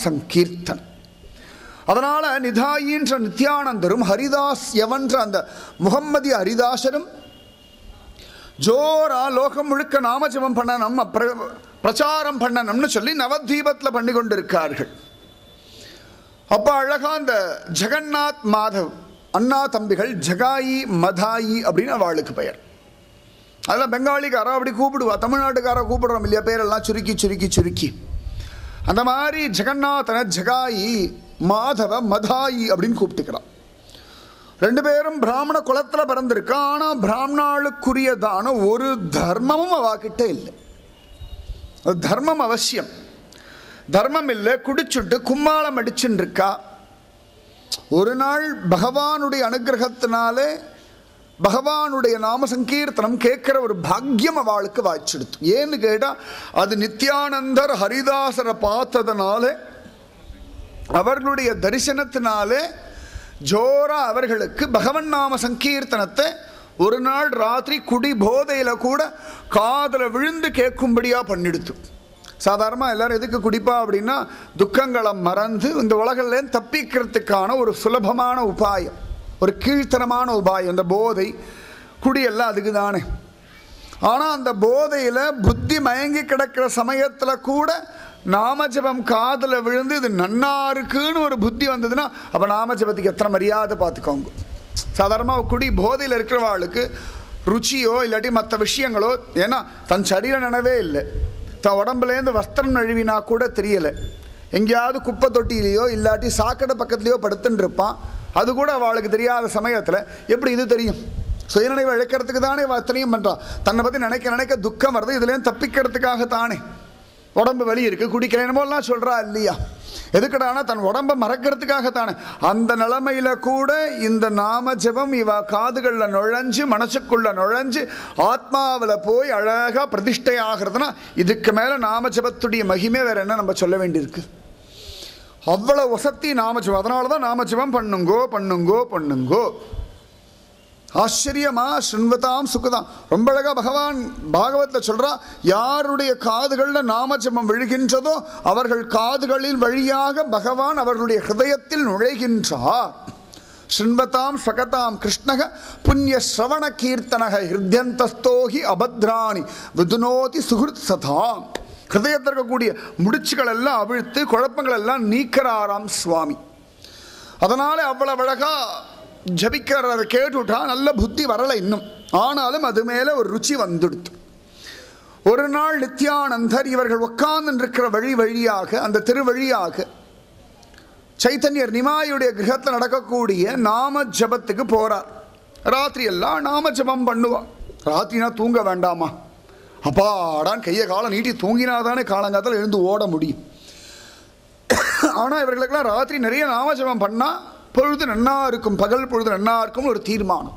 சங்கீர்த்தன் அதனால நிதாயின்ற நித்யானந்தரும் ஹரிதாஸ் எவன்ற அந்த முகம்மதி ஹரிதாசரும் ஜோரா லோகம் முழுக்க நாமஜபம் பண்ணணும் அப்ர- பிரச்சாரம் பண்ணணும்னு சொல்லி நவத்வீபத்தில் பண்ணி கொண்டிருக்கார்கள் அப்ப அழகா அந்த ஜெகநாத் மாதவ் அண்ணா தம்பிகள் ஜகாயி மதாயி அப்படின்னு அவளுக்கு பெயர் அதெல்லாம் பெங்காலிக்காரா அப்படி கூப்பிடுவா தமிழ்நாட்டுக்காரா கூப்பிடுறோம் இல்லையா பேரெல்லாம் சுருக்கி சுருக்கி சுருக்கி அந்த மாதிரி ஜெகநாதன ஜகாயி மாதவ மதாயி அப்படின்னு கூப்பிட்டுக்கிறான் ரெண்டு பேரும் பிராமண குலத்துல பிறந்திருக்கா ஆனா பிராமணாளுக்குரியதான ஒரு தர்மமும் அவாக்கிட்ட இல்லை அது தர்மம் அவசியம் தர்மம் இல்லை குடிச்சுட்டு கும்மாளம் அடிச்சுன்னு இருக்கா ஒரு நாள் பகவானுடைய அனுகிரகத்தினாலே பகவானுடைய நாம சங்கீர்த்தனம் கேட்கிற ஒரு பாக்கியம் அவளுக்கு வாய்ச்செடுத்து ஏன்னு கேட்டா அது நித்யானந்தர் ஹரிதாசரை பார்த்ததுனால அவர்களுடைய தரிசனத்தினாலே ஜோரா அவர்களுக்கு பகவன் நாம சங்கீர்த்தனத்தை ஒரு நாள் ராத்திரி குடி போதையில கூட காதல விழுந்து கேட்கும்படியா பண்ணிடுத்து சாதாரணமாக எல்லாரும் எதுக்கு குடிப்பா அப்படின்னா துக்கங்களை மறந்து இந்த உலகிலேருந்து தப்பிக்கிறதுக்கான ஒரு சுலபமான உபாயம் ஒரு கீழ்த்தனமான உபாயம் இந்த போதை குடியெல்லாம் அதுக்கு தானே ஆனால் அந்த போதையில் புத்தி மயங்கி கிடக்கிற சமயத்தில் கூட நாமஜபம் காதில் விழுந்து இது நன்னா இருக்குன்னு ஒரு புத்தி வந்ததுன்னா அப்போ நாமஜபத்துக்கு எத்தனை மரியாதை பார்த்துக்கோங்க சாதாரணமாக குடி போதையில் இருக்கிறவாளுக்கு ருச்சியோ இல்லாட்டி மற்ற விஷயங்களோ ஏன்னா தன் சரீர நினைவே இல்லை தன் உடம்புலேருந்து வஸ்திரம் நழுவினா கூட தெரியலை எங்கேயாவது குப்பை தொட்டியிலையோ இல்லாட்டி சாக்கடை பக்கத்துலேயோ படுத்துன்னு இருப்பான் அது கூட அவளுக்கு தெரியாத சமயத்தில் எப்படி இது தெரியும் சுயநினைவு இழக்கிறதுக்கு தானே அவ அத்தனையும் பண்ணுறான் தன்னை பற்றி நினைக்க நினைக்க துக்கம் வருது இதுலேருந்து தப்பிக்கிறதுக்காக தானே உடம்பு வலி இருக்கு குடிக்கிறேனமோலாம் சொல்றா இல்லையா எதுக்கடானா தன் உடம்பை மறக்கிறதுக்காக தானே அந்த நிலைமையில கூட இந்த நாம ஜெபம் இவ காதுகள்ல நுழைஞ்சு மனசுக்குள்ள நுழைஞ்சு ஆத்மாவில் போய் அழகா பிரதிஷ்டை ஆகிறதுனா இதுக்கு மேல நாம ஜெபத்துடைய மகிமை வேற என்ன நம்ம சொல்ல வேண்டியிருக்கு அவ்வளவு வசத்தி நாமஜபம் அதனால தான் நாமஜபம் பண்ணுங்கோ பண்ணுங்கோ பண்ணுங்கோ ஆச்சரியமா சுன்வதாம் சுகதாம் ரொம்ப அழகா பகவான் பாகவத்தில் சொல்றா யாருடைய காதுகளில் நாமஜபம் விழுகின்றதோ அவர்கள் காதுகளில் வழியாக பகவான் அவர்களுடைய ஹிருதயத்தில் நுழைகின்றார் சுன்வதாம் சகதாம் கிருஷ்ணக புண்ணிய ஸ்ரவண கீர்த்தனக ஹிருத்யந்தஸ்தோகி அபத்ராணி விதுனோதி சுகிருத் சதாம் ஹிருதயத்தில் இருக்கக்கூடிய முடிச்சுகள் எல்லாம் அவிழ்த்து குழப்பங்கள் எல்லாம் நீக்கிறாராம் சுவாமி அதனால அவ்வளவு அழகா ஜபிக்கிறத கேட்டுட்டா நல்ல புத்தி வரலை இன்னும் ஆனாலும் அது மேல ஒரு ருச்சி வந்துடுத்து ஒரு நாள் நித்யானந்தர் இவர்கள் உட்கார்ந்து இருக்கிற வழி வழியாக அந்த தெரு வழியாக சைத்தன்யர் நிமாயுடைய கிரகத்தில் நடக்கக்கூடிய நாம ஜபத்துக்கு போறார் ராத்திரி எல்லாம் நாம ஜபம் பண்ணுவா ராத்திரினா தூங்க வேண்டாமா அப்பாடான் கையை காலம் நீட்டி தூங்கினாதானே காலங்காலத்தில் எழுந்து ஓட முடியும் ஆனால் இவர்களுக்கெல்லாம் ராத்திரி நிறைய நாமஜபம் பண்ணால் பொழுது நன்னா இருக்கும் பகல் பொழுது நன்னா இருக்கும் ஒரு தீர்மானம்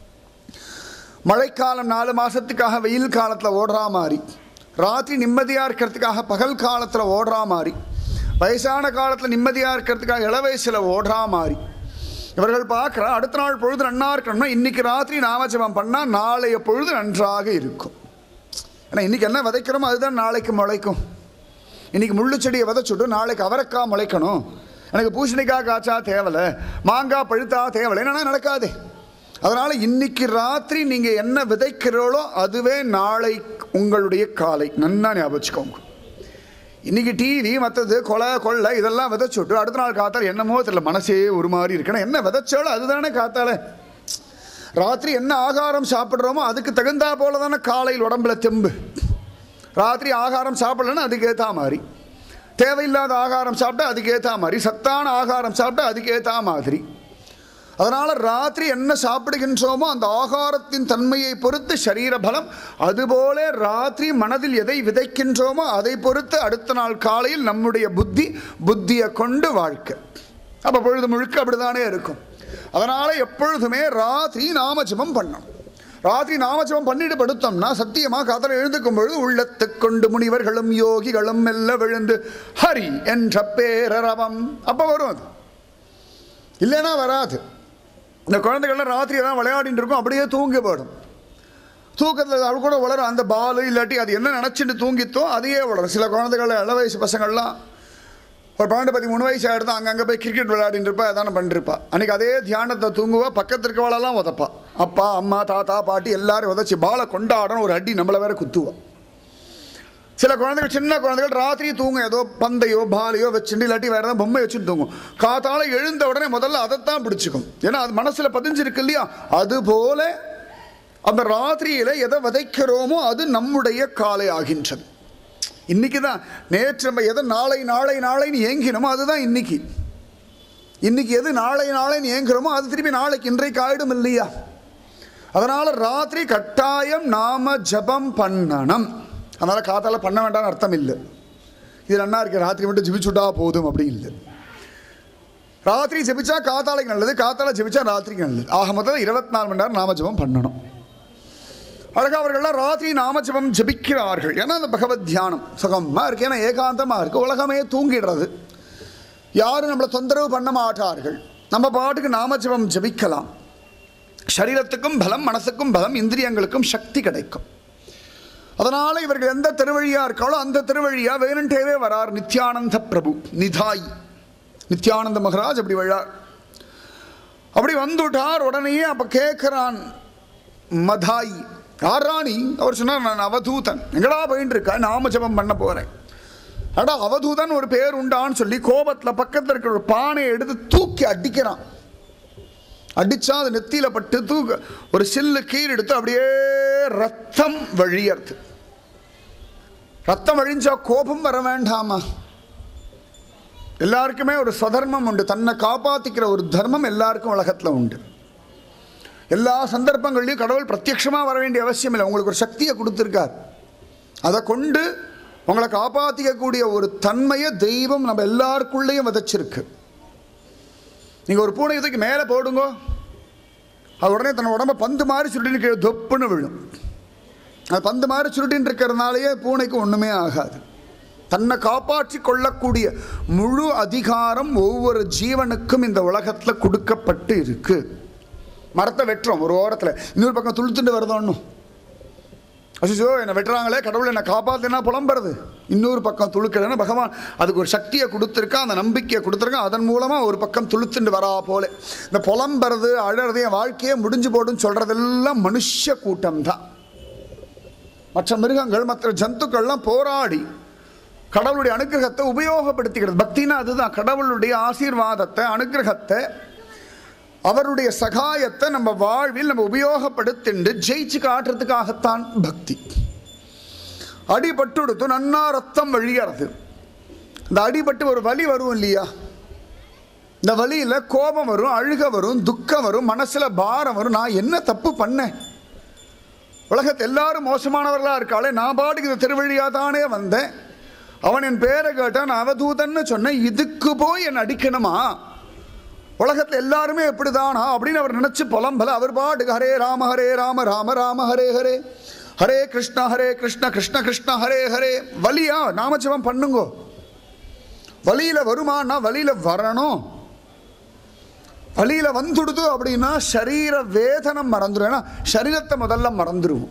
மழைக்காலம் நாலு மாதத்துக்காக வெயில் காலத்தில் ஓடுறா மாதிரி ராத்திரி நிம்மதியாக இருக்கிறதுக்காக பகல் காலத்தில் ஓடுறா மாதிரி வயசான காலத்தில் நிம்மதியாக இருக்கிறதுக்காக இள வயசில் ஓடுறா மாதிரி இவர்கள் பார்க்குறா அடுத்த நாள் பொழுது நன்னா இருக்கணும்னா இன்னைக்கு ராத்திரி நாமஜபம் பண்ணால் நாளைய பொழுது நன்றாக இருக்கும் ஏன்னா இன்னைக்கு என்ன விதைக்கிறோமோ அதுதான் நாளைக்கு முளைக்கும் இன்னைக்கு முள்ளு செடியை விதைச்சுட்டு நாளைக்கு அவரைக்காய் முளைக்கணும் எனக்கு பூசணிக்காய் காய்ச்சா தேவலை மாங்காய் பழுத்தா தேவலை என்னன்னா நடக்காது அதனால இன்னைக்கு ராத்திரி நீங்க என்ன விதைக்கிறீங்களோ அதுவே நாளை உங்களுடைய காலை நன்னா ஞாபகம் வச்சுக்கோங்க இன்னைக்கு டிவி மற்றது கொலை கொள்ளை இதெல்லாம் விதைச்சுட்டு அடுத்த நாள் காத்தால என்னமோ தெரியல மனசே ஒரு மாதிரி இருக்குன்னா என்ன விதைச்சாலும் அதுதானே காத்தால ராத்திரி என்ன ஆகாரம் சாப்பிட்றோமோ அதுக்கு தகுந்தா போல தானே காலையில் உடம்புல தெம்பு ராத்திரி ஆகாரம் சாப்பிடலன்னா அதுக்கு ஏற்றா மாதிரி தேவையில்லாத ஆகாரம் சாப்பிட்டா அதுக்கு ஏற்றா மாதிரி சத்தான ஆகாரம் சாப்பிட்டா அதுக்கு ஏற்றா மாதிரி அதனால் ராத்திரி என்ன சாப்பிடுகின்றோமோ அந்த ஆகாரத்தின் தன்மையை பொறுத்து சரீர பலம் அதுபோல ராத்திரி மனதில் எதை விதைக்கின்றோமோ அதை பொறுத்து அடுத்த நாள் காலையில் நம்முடைய புத்தி புத்தியை கொண்டு வாழ்க்கை அப்போ பொழுது முழுக்க அப்படிதானே இருக்கும் அதனால் எப்பொழுதுமே ராத்திரி நாமஜபம் பண்ணணும் ராத்திரி நாமஜபம் பண்ணிட்டு படுத்தோம்னா சத்தியமா காதல எழுந்துக்கும் பொழுது உள்ளத்து கொண்டு முனிவர்களும் யோகிகளும் மெல்ல விழுந்து ஹரி என்ற பேரரவம் அப்போ வரும் அது இல்லைன்னா வராது இந்த குழந்தைகள்லாம் ராத்திரி தான் விளையாடிட்டு இருக்கும் அப்படியே தூங்கி போயிடும் தூக்கத்தில் அவள் கூட வளரும் அந்த பால் இல்லாட்டி அது என்ன நினச்சிட்டு தூங்கித்தோ அதையே வளரும் சில குழந்தைகள் இள வயசு பசங்கள்லாம் ஒரு பன்னெண்டு பதிமூணு வயசு ஆயிடுது அங்கங்கே போய் கிரிக்கெட் விளையாடிட்டு இருப்பா அதானே பண்ணிருப்பா அன்றைக்கி அதே தியானத்தை தூங்குவா பக்கத்து இருக்கவாளெல்லாம் உதப்பா அப்பா அம்மா தாத்தா பாட்டி எல்லாரும் உதச்சி பாலை கொண்டாடணும் ஒரு அடி நம்மளை வேற குத்துவா சில குழந்தைகள் சின்ன குழந்தைகள் ராத்திரி தூங்கும் ஏதோ பந்தையோ பாலையோ வச்சுட்டு இல்லாட்டி வேற ஏதாவது பொம்மை வச்சுட்டு தூங்கும் காத்தால எழுந்த உடனே முதல்ல அதைத்தான் பிடிச்சிக்கும் ஏன்னா அது மனசுல பதிஞ்சிருக்கு இல்லையா அது போல அந்த ராத்திரியில எதை விதைக்கிறோமோ அது நம்முடைய காலை ஆகின்றது இன்னைக்கு தான் நேற்று நம்ம எதை நாளை நாளை நாளைன்னு ஏங்கினோமோ அதுதான் இன்னைக்கு இன்னைக்கு எது நாளை நாளைன்னு ஏங்குறோமோ அது திருப்பி நாளைக்கு இன்றைக்கு ஆயிடும் இல்லையா அதனால ராத்திரி கட்டாயம் நாம ஜபம் பண்ணணும் அதனால காத்தால பண்ண வேண்டாம்னு அர்த்தம் இல்லை இது நன்னா இருக்கு ராத்திரி மட்டும் ஜெபிச்சுட்டா போதும் அப்படி இல்லை ராத்திரி ஜெபிச்சா காத்தாலைக்கு நல்லது காத்தால ஜெபிச்சா ராத்திரிக்கு நல்லது ஆக மொத்தம் இருபத்தி நாலு மணி நேரம் நாம ஜெபம் பண்ணணும் அழகா அவர்கள்லாம் ராத்திரி நாம ஜெபம் ஜெபிக்கிறார்கள் ஏன்னா அந்த பகவத் தியானம் சுகமா இருக்கு ஏன்னா ஏகாந்தமா இருக்கு உலகமே தூங்கிடுறது யாரும் நம்மளை தொந்தரவு பண்ண மாட்டார்கள் நம்ம பாட்டுக்கு நாம ஜெபம் ஜெபிக்கலாம் சரீரத்துக்கும் பலம் மனசுக்கும் பலம் இந்திரியங்களுக்கும் சக்தி கிடைக்கும் அதனால இவர்கள் எந்த திருவழியா இருக்காளோ அந்த திருவழியா வேணுன்டேவே வரார் நித்யானந்த பிரபு நிதாய் நித்யானந்த மகராஜ் அப்படி வழார் அப்படி வந்துட்டார் உடனேயே அப்ப கேட்கிறான் மதாய் யார் ராணி அவர் சொன்னார் நான் அவதூதன் எங்கடா போயிட்டு இருக்கா நாம ஜபம் பண்ண போறேன் அடா அவதூதன் ஒரு பேர் உண்டான்னு சொல்லி கோபத்துல பக்கத்துல இருக்கிற ஒரு பானையை எடுத்து தூக்கி அடிக்கிறான் அடிச்சா அது நெத்தியில பட்டு தூக்க ஒரு சில்லு கீழ் எடுத்து அப்படியே ரத்தம் வழியறது ரத்தம் வழிஞ்சா கோபம் வர வேண்டாமா எல்லாருக்குமே ஒரு சதர்மம் உண்டு தன்னை காப்பாத்திக்கிற ஒரு தர்மம் எல்லாருக்கும் உலகத்துல உண்டு எல்லா சந்தர்ப்பங்கள்லையும் கடவுள் பிரத்யட்சமா வர வேண்டிய அவசியம் இல்லை உங்களுக்கு ஒரு சக்தியை கொடுத்துருக்கார் அதை கொண்டு உங்களை காப்பாற்றிக்கக்கூடிய ஒரு தன்மையை தெய்வம் நம்ம எல்லாருக்குள்ளேயும் விதைச்சிருக்கு நீங்க ஒரு பூனை இதுக்கு மேலே போடுங்க அது உடனே தன் உடம்ப பந்து மாதிரி சுருட்டின்னு கீழே தொப்புன்னு விழும் அது பந்து மாதிரி சுருட்டின்னு இருக்கிறதுனாலயே பூனைக்கு ஒண்ணுமே ஆகாது தன்னை காப்பாற்றி கொள்ளக்கூடிய முழு அதிகாரம் ஒவ்வொரு ஜீவனுக்கும் இந்த உலகத்துல கொடுக்கப்பட்டு இருக்கு மரத்தை வெட்டுறோம் ஒரு ஓரத்துல இன்னொரு பக்கம் துளுத்துட்டு வருதோன்னும் அசிஷோ என்னை வெட்டுறாங்களே கடவுள் என்னை காப்பாத்தினா புலம்புறது இன்னொரு பக்கம் துளுக்கிறதுன்னு பகவான் அதுக்கு ஒரு சக்தியை கொடுத்துருக்கான் அந்த நம்பிக்கையை கொடுத்துருக்கான் அதன் மூலமாக ஒரு பக்கம் துளுத்துண்டு வரா போல இந்த புலம்புறது அழறது என் வாழ்க்கையே முடிஞ்சு போடுன்னு சொல்றதெல்லாம் மனுஷ கூட்டம் தான் மற்ற மிருகங்கள் மற்ற ஜந்துக்கள்லாம் போராடி கடவுளுடைய அனுகிரகத்தை உபயோகப்படுத்திக்கிறது பக்தினா அதுதான் கடவுளுடைய ஆசீர்வாதத்தை அனுகிரகத்தை அவருடைய சகாயத்தை நம்ம வாழ்வில் நம்ம உபயோகப்படுத்திண்டு ஜெயிச்சு காட்டுறதுக்காகத்தான் பக்தி அடிபட்டுடுத்து நன்னா ரத்தம் வழியறது இந்த அடிபட்டு ஒரு வலி வரும் இல்லையா இந்த வலியில கோபம் வரும் அழுக வரும் துக்கம் வரும் மனசுல பாரம் வரும் நான் என்ன தப்பு பண்ணேன் உலகத்தை எல்லாரும் மோசமானவர்களா இருக்காளே நான் பாட்டுக்கு இந்த திருவழியா தானே வந்தேன் அவன் என் பேரை கேட்டான் நான் அவதூதன்னு சொன்னேன் இதுக்கு போய் என்னை அடிக்கணுமா உலகத்துல எல்லாருமே எப்படிதானா அப்படின்னு அவர் நினைச்சு புலம்பல அவர் பாட்டுக்கு ஹரே ராம ஹரே ராம ராம ராம ஹரே ஹரே ஹரே கிருஷ்ண ஹரே கிருஷ்ண கிருஷ்ண கிருஷ்ண ஹரே ஹரே வலியா நாமஜபம் பண்ணுங்கோ வழியில வருமானா வழியில வரணும் வழியில வந்துடுது அப்படின்னா சரீர வேதனம் மறந்துடும் ஏன்னா சரீரத்தை முதல்ல மறந்துடுவோம்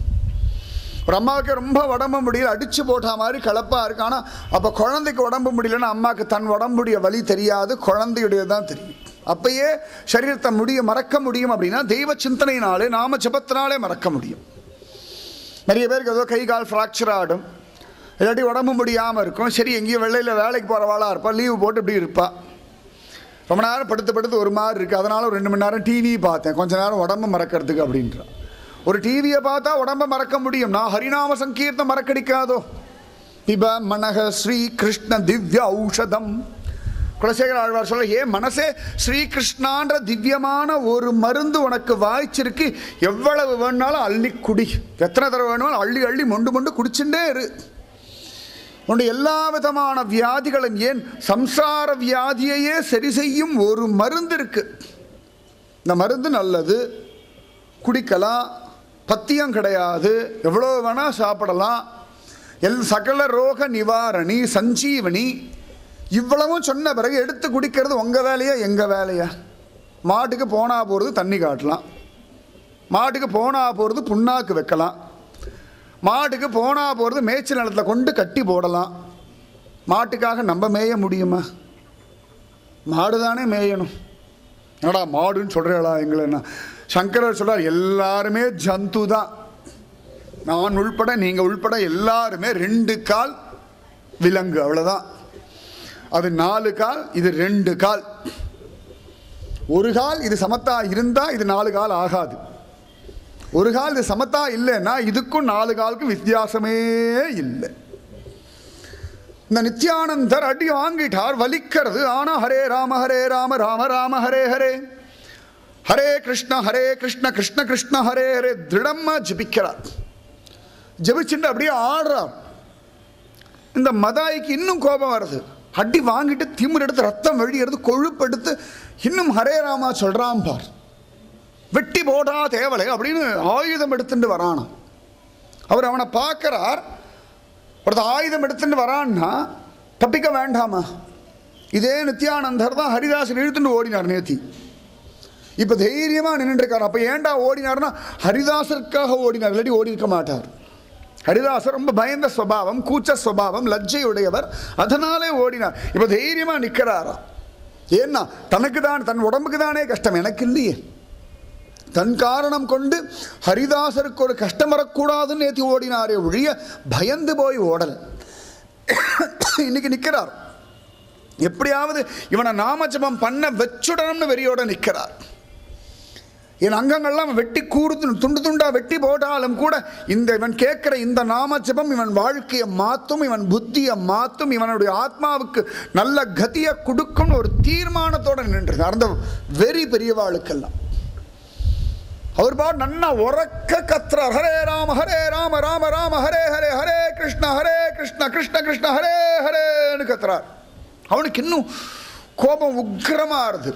ஒரு அம்மாவுக்கு ரொம்ப உடம்பு முடியல அடிச்சு போட்ட மாதிரி கலப்பா இருக்கு ஆனா அப்ப குழந்தைக்கு உடம்பு முடியலன்னா அம்மாவுக்கு தன் உடம்புடைய வலி தெரியாது குழந்தையுடைய தான் தெரியும் அப்பயே சரீரத்தை முடிய மறக்க முடியும் அப்படின்னா தெய்வ சிந்தனையினாலே நாம ஜபத்தினாலே மறக்க முடியும் நிறைய பேருக்கு ஏதோ கை கால் ஃப்ராக்சர் ஆடும் இல்லாட்டி உடம்பு முடியாமல் இருக்கும் சரி எங்கேயும் வெள்ளையில் வேலைக்கு போகிறவாளா இருப்பா லீவு போட்டு இப்படி இருப்பா ரொம்ப நேரம் படுத்து படுத்து ஒரு மாதிரி இருக்குது அதனால ஒரு ரெண்டு மணி நேரம் டிவி பார்த்தேன் கொஞ்ச நேரம் உடம்பு மறக்கிறதுக்கு அப்படின்றா ஒரு டிவியை பார்த்தா உடம்ப மறக்க முடியும் நான் ஹரிநாம சங்கீர்த்தம் மறக்கடிக்காதோ பிப மனக ஸ்ரீ கிருஷ்ண திவ்ய ஔஷதம் குலசேகர ஆழ்வார் சொல்ல ஏ மனசே ஸ்ரீகிருஷ்ணான்ற திவ்யமான ஒரு மருந்து உனக்கு வாய்ச்சிருக்கு எவ்வளவு வேணாலும் அள்ளி குடி எத்தனை தடவை வேணுமாலும் அள்ளி அள்ளி மொண்டு மொண்டு குடிச்சுட்டே இரு உன்னுடைய எல்லா விதமான வியாதிகளும் ஏன் சம்சார வியாதியையே சரி செய்யும் ஒரு மருந்து இருக்கு இந்த மருந்து நல்லது குடிக்கலாம் பத்தியம் கிடையாது எவ்வளோ வேணால் சாப்பிடலாம் எல் சகல ரோக நிவாரணி சஞ்சீவனி இவ்வளவும் சொன்ன பிறகு எடுத்து குடிக்கிறது உங்கள் வேலையா எங்கள் வேலையா மாட்டுக்கு போனா போகிறது தண்ணி காட்டலாம் மாட்டுக்கு போனா போகிறது புண்ணாக்கு வைக்கலாம் மாட்டுக்கு போனா போகிறது மேய்ச்சல் நிலத்தில் கொண்டு கட்டி போடலாம் மாட்டுக்காக நம்ம மேய முடியுமா மாடு தானே மேயணும் என்னடா மாடுன்னு சொல்கிறீங்களா எங்களேன்னா சங்கரர் சொல்றார் எல்லாருமே ஜந்து தான் நான் உள்பட நீங்கள் உள்பட எல்லாருமே ரெண்டு கால் விலங்கு அவ்வளோதான் அது நாலு கால் இது ரெண்டு கால் ஒரு கால் இது சமத்தா இருந்தால் இது நாலு கால் ஆகாது ஒரு கால் இது சமத்தா இல்லைன்னா இதுக்கும் நாலு காலுக்கும் வித்தியாசமே இல்லை இந்த நித்யானந்தர் அடி வாங்கிட்டார் வலிக்கிறது ஆனா ஹரே ராம ஹரே ராம ராம ராம ஹரே ஹரே ஹரே கிருஷ்ண ஹரே கிருஷ்ண கிருஷ்ண கிருஷ்ண ஹரே ஹரே திருடமா ஜபிக்கிறார் ஜபிச்சுட்டு அப்படியே ஆடுறார் இந்த மதாய்க்கு இன்னும் கோபம் வருது அடி வாங்கிட்டு திமிர் எடுத்து ரத்தம் வெளியெடுத்து கொழுப்பெடுத்து இன்னும் ஹரே ராமா சொல்றான் பார் வெட்டி போடா தேவலை அப்படின்னு ஆயுதம் எடுத்துட்டு வரானாம் அவர் அவனை பார்க்கறார் ஒருத்தர் ஆயுதம் எடுத்துட்டு வரான்னா தப்பிக்க வேண்டாமா இதே நித்யானந்தர் தான் ஹரிதாசன் இழுத்துட்டு ஓடினார் நேத்தி இப்போ தைரியமாக நின்றுட்டு இருக்கார் அப்போ ஏன்டா ஓடினார்னா ஹரிதாசருக்காக ஓடினார் இல்லாட்டி ஓடி இருக்க மாட்டார் ஹரிதாசர் ரொம்ப பயந்த சுவாவம் கூச்ச சுவாவம் லஜ்ஜையுடையவர் அதனாலே ஓடினார் இப்போ தைரியமாக நிற்கிறாரா ஏன்னா தனக்கு தான் தன் உடம்புக்கு தானே கஷ்டம் எனக்கு இல்லையே தன் காரணம் கொண்டு ஹரிதாசருக்கு ஒரு கஷ்டம் வரக்கூடாதுன்னு நேற்று ஓடினாரே ஒழிய பயந்து போய் ஓடல் இன்னைக்கு நிற்கிறார் எப்படியாவது இவனை நாமஜபம் பண்ண வச்சுடணும்னு வெறியோட நிற்கிறார் என் அங்கங்கள்லாம் வெட்டி கூறு துண்டு துண்டா வெட்டி போட்டாலும் கூட இந்த இவன் கேட்கிற இந்த நாம ஜபம் இவன் வாழ்க்கையை மாற்றும் இவன் புத்தியை மாற்றும் இவனுடைய ஆத்மாவுக்கு நல்ல கதியை கொடுக்கும்னு ஒரு தீர்மானத்தோட நின்று அந்த வெறி பெரியவாளுக்கெல்லாம் அவர் பாட்டு நன்னா உறக்க கத்துறார் ஹரே ராம ஹரே ராம ராம ராம ஹரே ஹரே ஹரே கிருஷ்ண ஹரே கிருஷ்ண கிருஷ்ண கிருஷ்ண ஹரே ஹரேன்னு கத்துறார் அவனுக்கு இன்னும் கோபம் உக்கிரமா இருது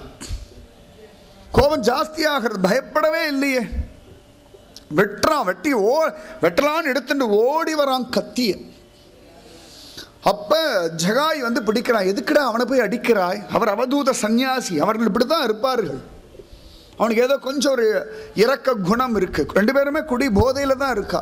கோபம் ஜாஸ்தியாகிறது பயப்படவே இல்லையே வெட்டுறான் வெட்டி ஓ வெட்டலான்னு எடுத்துட்டு ஓடி வரான் கத்திய அப்ப ஜகாய் வந்து பிடிக்கிறான் எதுக்குடா அவனை போய் அடிக்கிறாய் அவர் அவதூத சந்நியாசி அவர்கள் இப்படி தான் இருப்பார்கள் அவனுக்கு ஏதோ கொஞ்சம் ஒரு இரக்க குணம் இருக்கு ரெண்டு பேருமே குடி போதையில தான் இருக்கா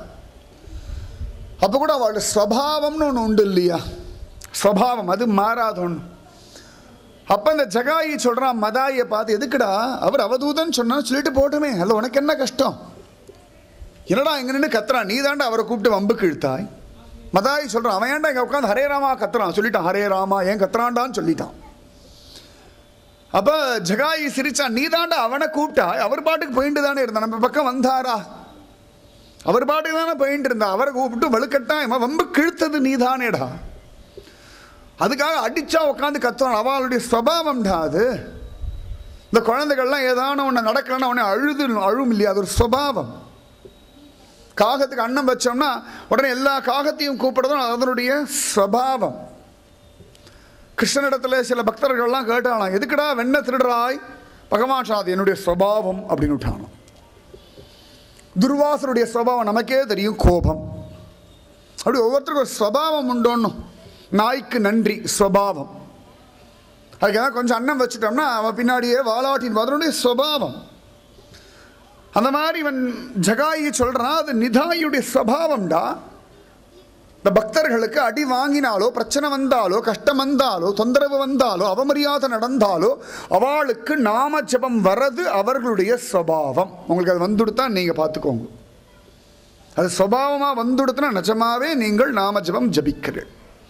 அப்ப கூட அவளோட ஸ்வபாவம்னு ஒன்று உண்டு இல்லையா ஸ்வபாவம் அது மாறாத ஒன்று அப்ப இந்த ஜகாயி சொல்றான் மதாயை பார்த்து எதுக்குடா அவர் அவதூதன் சொன்னா சொல்லிட்டு போட்டுமே அல்ல உனக்கு என்ன கஷ்டம் என்னடா இங்க நின்று கத்துறான் நீ தாண்டா அவரை கூப்பிட்டு வம்புக்கு இழுத்தாய் மதாயி சொல்றான் அவன் ஏன்டா இங்க உட்காந்து ஹரே ராமா கத்துறான் சொல்லிட்டான் ஹரே ராமா ஏன் கத்துறான்டான்னு சொல்லிட்டான் அப்ப ஜகாயி சிரிச்சான் நீ தாண்டா அவனை கூப்பிட்டா அவர் பாட்டுக்கு போயிட்டு தானே இருந்தான் நம்ம பக்கம் வந்தாரா அவர் பாட்டுக்கு தானே போயிட்டு இருந்தா அவரை கூப்பிட்டு வலுக்கட்டான் இவன் வம்பு கிழுத்தது நீ தானேடா அதுக்காக அடிச்சா உட்காந்து கத்துறான் அவளுடைய சுவாவம்டா அது இந்த குழந்தைகள்லாம் ஏதான ஒன்று நடக்கலன்னா உடனே அழுது அழும் இல்லையா அது ஒரு சுவாவம் காகத்துக்கு அன்னம் வச்சோம்னா உடனே எல்லா காகத்தையும் கூப்பிடுறதும் அதனுடைய சுவாவம் கிருஷ்ணனிடத்துல சில பக்தர்கள்லாம் கேட்டாலாம் எதுக்குடா வெண்ண திருடுறாய் பகவான் சாதி என்னுடைய சுவாவம் அப்படின்னு விட்டானோ துர்வாசருடைய சுவாவம் நமக்கே தெரியும் கோபம் அப்படி ஒவ்வொருத்தருக்கும் ஒரு சுவாவம் உண்டோன்னு நாய்க்கு நன்றி சுவாவம் அதுக்காக கொஞ்சம் அன்னம் வச்சுட்டோம்னா அவன் பின்னாடியே வாலாட்டின் அதனுடைய சுவாவம் அந்த மாதிரி இவன் ஜகாயி சொல்றான் அது நிதாயுடைய சுவாவம்டா இந்த பக்தர்களுக்கு அடி வாங்கினாலோ பிரச்சனை வந்தாலோ கஷ்டம் வந்தாலோ தொந்தரவு வந்தாலோ அவமரியாதை நடந்தாலோ அவளுக்கு நாம ஜபம் வரது அவர்களுடைய சுவாவம் உங்களுக்கு அது வந்துடுத்தா நீங்க பார்த்துக்கோங்க அது சுவாவமா வந்துடுத்துனா நிஜமாவே நீங்கள் நாம ஜபம் ஜபிக்கிறீர்கள்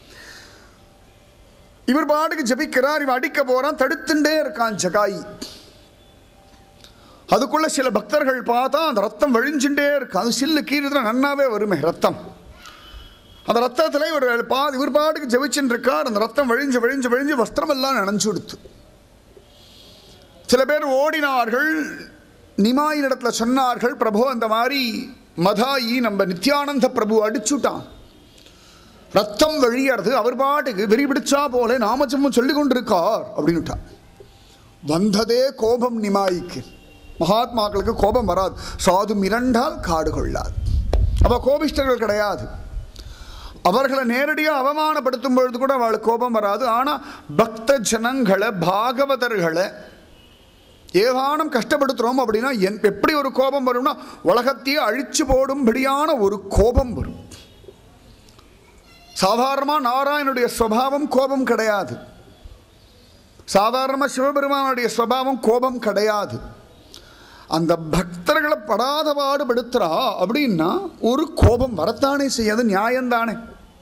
இவர் பாட்டுக்கு ஜபிக்கிறார் இவன் அடிக்க போறான் தடுத்துட்டே இருக்கான் ஜகாயி அதுக்குள்ள சில பக்தர்கள் பார்த்தா அந்த ரத்தம் வழிஞ்சுட்டே இருக்கு அது சில்லு கீழே நன்னாவே வருமே ரத்தம் அந்த ரத்தத்தில் இவர் பா இவர் பாட்டுக்கு ஜெபிச்சுட்டு இருக்கார் அந்த ரத்தம் வழிஞ்சு வழிஞ்சு வழிஞ்சு வஸ்திரம் எல்லாம் நனைஞ்சு கொடுத்து சில பேர் ஓடினார்கள் நிமாயின் இடத்துல சொன்னார்கள் பிரபு அந்த மாதிரி மதாயி நம்ம நித்யானந்த பிரபு அடிச்சுட்டான் ரத்தம் வழியறது அவர் பாட்டுக்கு வெறி பிடிச்சா போல நாமச்சமும் சொல்லி கொண்டிருக்கார் அப்படின்னுட்டான் வந்ததே கோபம் நிமாய்க்கு மகாத்மாக்களுக்கு கோபம் வராது சாது மிரண்டால் காடு கொள்ளாது அவ கோபிஷ்டர்கள் கிடையாது அவர்களை நேரடியாக அவமானப்படுத்தும் பொழுது கூட அவளுக்கு கோபம் வராது ஆனால் பக்த ஜனங்களை பாகவதர்களை ஏதானும் கஷ்டப்படுத்துகிறோம் அப்படின்னா என் எப்படி ஒரு கோபம் வரும்னா உலகத்தையே அழிச்சு போடும்படியான ஒரு கோபம் வரும் சாதாரணமாக நாராயணுடைய சுவாவம் கோபம் கிடையாது சாதாரணமாக சிவபெருமானுடைய சுவாவம் கோபம் கிடையாது அந்த பக்தர்களை படாத பாடுபடுத்துறா அப்படின்னா ஒரு கோபம் வரத்தானே செய்யாது நியாயம்தானே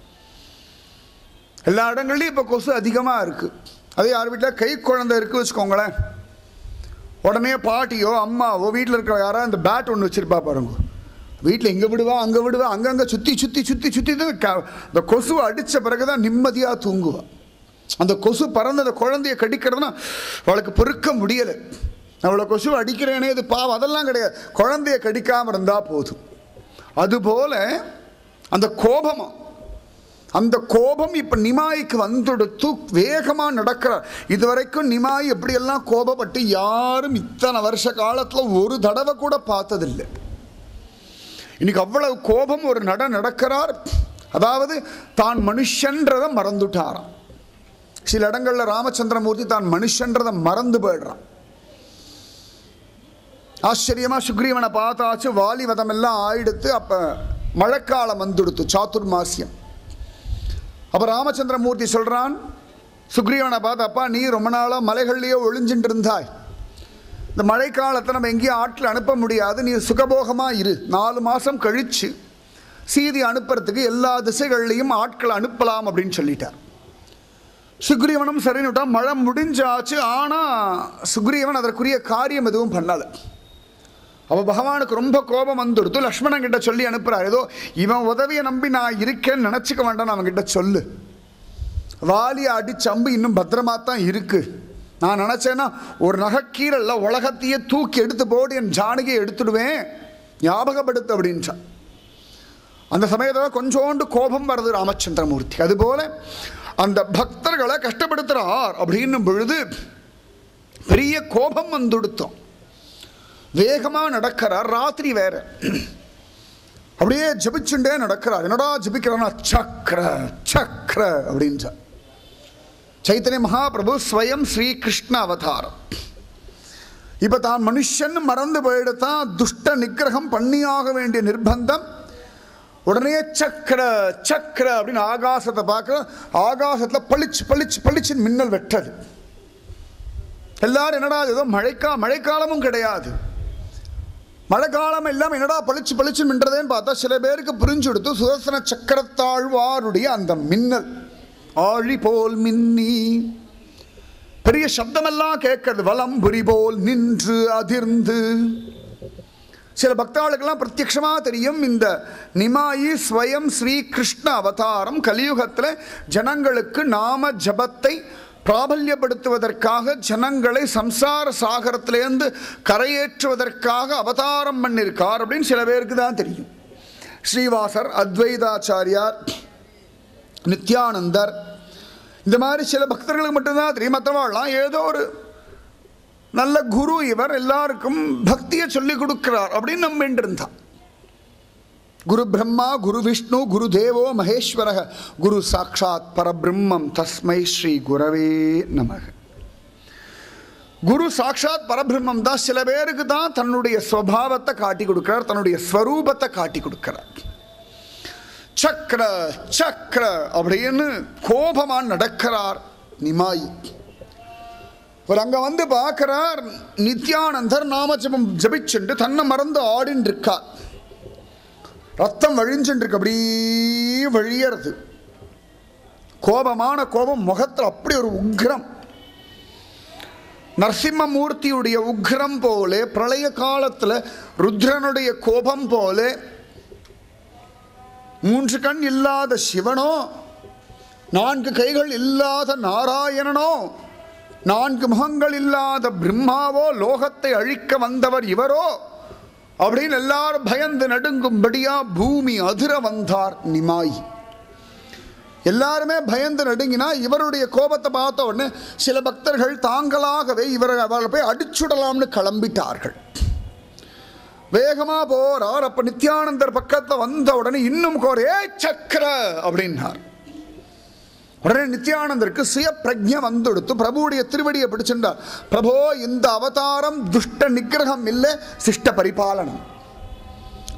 எல்லா இடங்கள்லையும் இப்போ கொசு அதிகமாக இருக்குது அதே யார் வீட்டில் கை குழந்தை இருக்குது வச்சுக்கோங்களேன் உடனே பாட்டியோ அம்மாவோ வீட்டில் இருக்கிற யாராவது இந்த பேட் ஒன்று வச்சுருப்பா பாருங்க வீட்டில் இங்கே விடுவா அங்கே விடுவா அங்கங்கே சுற்றி சுற்றி சுற்றி சுற்றி தான் க- இந்த கொசுவை அடித்த பிறகு தான் நிம்மதியாக தூங்குவா அந்த கொசு பறந்து அந்த குழந்தைய கடிக்கிறதுனா அவளுக்கு பொறுக்க முடியலை அவளை கொசுவை அடிக்கிறேனே இது பாவம் அதெல்லாம் கிடையாது குழந்தைய கடிக்காமல் இருந்தால் போதும் அதுபோல அந்த கோபமா அந்த கோபம் இப்ப நிமாய்க்கு வந்துடுத்து வேகமா நடக்கிறார் இதுவரைக்கும் நிமாய் எப்படியெல்லாம் கோபப்பட்டு யாரும் இத்தனை வருஷ காலத்துல ஒரு தடவை கூட பார்த்ததில்லை இன்னைக்கு அவ்வளவு கோபம் ஒரு நட நடக்கிறார் அதாவது தான் மனுஷன்றதை மறந்துட்டாராம் சில இடங்கள்ல ராமச்சந்திரமூர்த்தி தான் மனுஷன்றதை மறந்து போயிடுறான் ஆச்சரியமா சுக்ரீவனை பார்த்தாச்சு வாலி வதம் எல்லாம் ஆயிடுத்து அப்ப மழைக்காலம் வந்துடுத்து சாத்துர்மாசியம் அப்ப ராமச்சந்திரமூர்த்தி சொல்றான் சுக்ரீவனை பார்த்து அப்பா நீ ரொம்ப நாளா மலைகள்லயே ஒளிஞ்சிட்டு இருந்தாய் இந்த மழைக்காலத்தை நம்ம எங்கேயும் ஆட்கள் அனுப்ப முடியாது நீ சுகபோகமா இரு நாலு மாசம் கழிச்சு சீதி அனுப்புறதுக்கு எல்லா திசைகள்லையும் ஆட்களை அனுப்பலாம் அப்படின்னு சொல்லிட்டார் சுக்ரீவனும் சரின்னு விட்டா மழை முடிஞ்சாச்சு ஆனா சுக்ரீவன் அதற்குரிய காரியம் எதுவும் பண்ணலை அவ பகவானுக்கு ரொம்ப கோபம் வந்துடுத்து லக்ஷ்மணன் கிட்ட சொல்லி அனுப்புறார் ஏதோ இவன் உதவியை நம்பி நான் இருக்கேன்னு நினச்சிக்க வேண்டாம் அவன் கிட்ட சொல்லு வாலியை அடிச்ச அம்பு இன்னும் பத்திரமா தான் இருக்கு நான் நினச்சேன்னா ஒரு நகைக்கீரல்ல உலகத்தையே தூக்கி எடுத்து போடு என் ஜானகியை எடுத்துடுவேன் ஞாபகப்படுத்து அப்படின்றான் அந்த சமயத்தில் கொஞ்சோண்டு கோபம் வருது ராமச்சந்திரமூர்த்தி அதுபோல அந்த பக்தர்களை கஷ்டப்படுத்துறார் அப்படின்னும் பொழுது பெரிய கோபம் வந்துடுத்தோம் வேகமாக நடக்கிறார் ராத்திரி வேற அப்படியே ஜபிச்சுண்டே நடக்கிறார் என்னடா ஜபிக்கிறானா சக்கர சக்கர அப்படின்றார் சைத்தன்ய மகாபிரபு ஸ்வயம் ஸ்ரீகிருஷ்ண அவதாரம் இப்ப தான் மனுஷன் மறந்து போயிடுத்தான் துஷ்ட நிக்கிரகம் பண்ணியாக வேண்டிய நிர்பந்தம் உடனே சக்கர சக்கர அப்படின்னு ஆகாசத்தை பார்க்க ஆகாசத்துல பளிச்சு பளிச்சு பளிச்சு மின்னல் வெட்டது எல்லாரும் என்னடா இது ஏதோ மழைக்கா மழைக்காலமும் கிடையாது மழைக்காலம் எல்லாம் என்னடா பளிச்சு பளிச்சு மின்றதேன்னு பார்த்தா சில பேருக்கு புரிஞ்சு கொடுத்து சுதர்சன சக்கரத்தாழ்வாருடைய அந்த மின்னல் ஆழி போல் மின்னி பெரிய சப்தமெல்லாம் கேட்கறது வலம்புரி போல் நின்று அதிர்ந்து சில பக்தாளுக்கெல்லாம் பிரத்யக்ஷமா தெரியும் இந்த நிமாயி ஸ்வயம் ஸ்ரீ கிருஷ்ண அவதாரம் கலியுகத்தில் ஜனங்களுக்கு நாம ஜபத்தை பிராபல்யப்படுத்துவதற்காக ஜனங்களை சம்சார சாகரத்திலேருந்து கரையேற்றுவதற்காக அவதாரம் பண்ணியிருக்கார் அப்படின்னு சில பேருக்கு தான் தெரியும் ஸ்ரீவாசர் அத்வைதாச்சாரியார் நித்யானந்தர் இந்த மாதிரி சில பக்தர்களுக்கு மட்டும்தான் தெரியும் மற்றவாள்லாம் ஏதோ ஒரு நல்ல குரு இவர் எல்லாருக்கும் பக்தியை சொல்லிக் கொடுக்கிறார் அப்படின்னு நம்பிட்டு இருந்தான் குரு பிரம்மா குரு விஷ்ணு குரு தேவோ மகேஸ்வர குரு சாட்சாத் பரபிரம்மம் தஸ்மை ஸ்ரீ குரவே நமக குரு சாட்சாத் பரபிரம்மம் தான் சில பேருக்கு தான் தன்னுடைய ஸ்வபாவத்தை காட்டி கொடுக்கிறார் தன்னுடைய ஸ்வரூபத்தை காட்டி கொடுக்கிறார் சக்கர சக்கர அப்படின்னு கோபமா நடக்கிறார் நிமாயி ஒரு அங்க வந்து பார்க்கிறார் நித்யானந்தர் நாமஜபம் ஜபிச்சுண்டு தன்னை மறந்து ஆடின்னு இருக்கார் ரத்தம் வழிஞ்சுட்டு இருக்கு அப்படியே வழியறது கோபமான கோபம் முகத்தில் அப்படி ஒரு உக்ரம் நரசிம்மமூர்த்தியுடைய உக்ரம் போல பிரளய காலத்தில் ருத்ரனுடைய கோபம் போல மூன்று கண் இல்லாத சிவனோ நான்கு கைகள் இல்லாத நாராயணனோ நான்கு முகங்கள் இல்லாத பிரம்மாவோ லோகத்தை அழிக்க வந்தவர் இவரோ அப்படின்னு எல்லாரும் பயந்து நடுங்கும்படியா பூமி அதிர வந்தார் நிமாய் எல்லாருமே பயந்து நடுங்கினா இவருடைய கோபத்தை பார்த்த உடனே சில பக்தர்கள் தாங்களாகவே இவரை அவரை போய் அடிச்சுடலாம்னு கிளம்பிட்டார்கள் வேகமா போறார் அப்ப நித்யானந்தர் பக்கத்துல வந்த உடனே இன்னும் கோர் ஏ சக்கர அப்படின்னார் உடனே நித்யானந்தருக்கு சுய பிரஜை வந்துடுத்து பிரபுவுடைய திருவடியை பிடிச்சிருந்தார் பிரபோ இந்த அவதாரம் துஷ்ட நிகிரகம் இல்லை சிஷ்ட பரிபாலனம்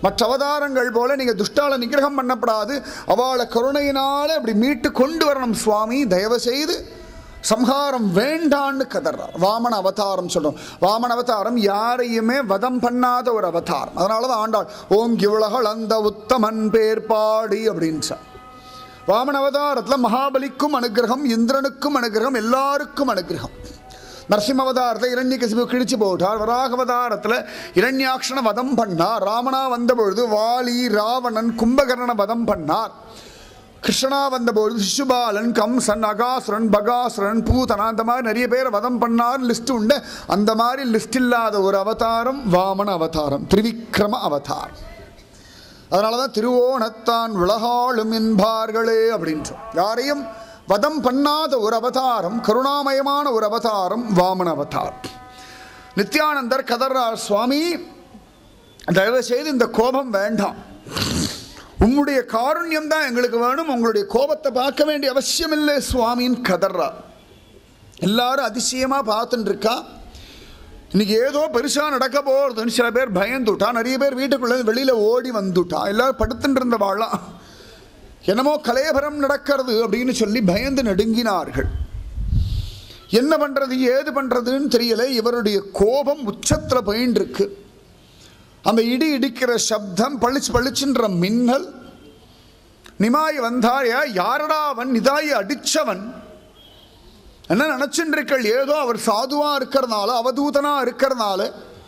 மற்ற அவதாரங்கள் போல நீங்க துஷ்டால நிகிரகம் பண்ணப்படாது அவளை கருணையினால அப்படி மீட்டு கொண்டு வரணும் சுவாமி தயவு செய்து சம்ஹாரம் வேண்டான்னு கதறார் வாமன அவதாரம் சொல்றோம் வாமன அவதாரம் யாரையுமே வதம் பண்ணாத ஒரு அவதாரம் அதனாலதான் ஆண்டாள் ஓங்கி உலகள் அந்த உத்தமன் பேர் பாடி அப்படின்னு சொன்னார். வாமன அவதாரத்தில் மகாபலிக்கும் அனுகிரகம் இந்திரனுக்கும் அனுகிரகம் எல்லாருக்கும் அனுகிரகம் நரசிம்ம அவதாரத்தில் இரண்யகசிபு கிழிச்சு போட்டார் வராக அவதாரத்தில் இரண்யாட்சண வதம் பண்ணார் ராமனா வந்தபொழுது வாலி ராவணன் கும்பகர்ணனை வதம் பண்ணார் கிருஷ்ணா வந்தபொழுது சிசுபாலன் கம்சன் அகாசுரன் பகாசுரன் பூதனா அந்த மாதிரி நிறைய பேரை வதம் பண்ணார் லிஸ்ட் உண்டு அந்த மாதிரி லிஸ்ட் இல்லாத ஒரு அவதாரம் வாமன அவதாரம் திரிவிக்ரம அவதாரம் அதனால தான் திருவோணத்தான் உலகாளும் என்பார்களே அப்படின்றோம் யாரையும் வதம் பண்ணாத ஒரு அவதாரம் கருணாமயமான ஒரு அவதாரம் வாமன அவதாரம் நித்யானந்தர் கதர்றார் சுவாமி தயவு செய்து இந்த கோபம் வேண்டாம் உம்முடைய காருண்யம் தான் எங்களுக்கு வேணும் உங்களுடைய கோபத்தை பார்க்க வேண்டிய அவசியம் இல்லை சுவாமின்னு கதர்றார் எல்லாரும் அதிசயமா பார்த்துட்டு இருக்கா இன்னைக்கு ஏதோ பெருசா நடக்க போறதுன்னு சில பேர் பயந்துட்டா நிறைய பேர் வீட்டுக்குள்ள இருந்து வெளியில ஓடி வந்துட்டா எல்லாரும் படுத்துட்டு இருந்தவாளாம் என்னமோ கலையபரம் நடக்கிறது அப்படின்னு சொல்லி பயந்து நடுங்கினார்கள் என்ன பண்றது ஏது பண்றதுன்னு தெரியல இவருடைய கோபம் உச்சத்துல போயின்னு இருக்கு அந்த இடி இடிக்கிற சப்தம் பளிச்சு பளிச்சுன்ற மின்னல் நிமாய் வந்தாயா யாரடா அவன் நிதாயை அடிச்சவன் என்ன நினைச்சுருக்கள் ஏதோ அவர் சாதுவா இருக்கிறதுனால அவதூதனா இருக்கிறதுனால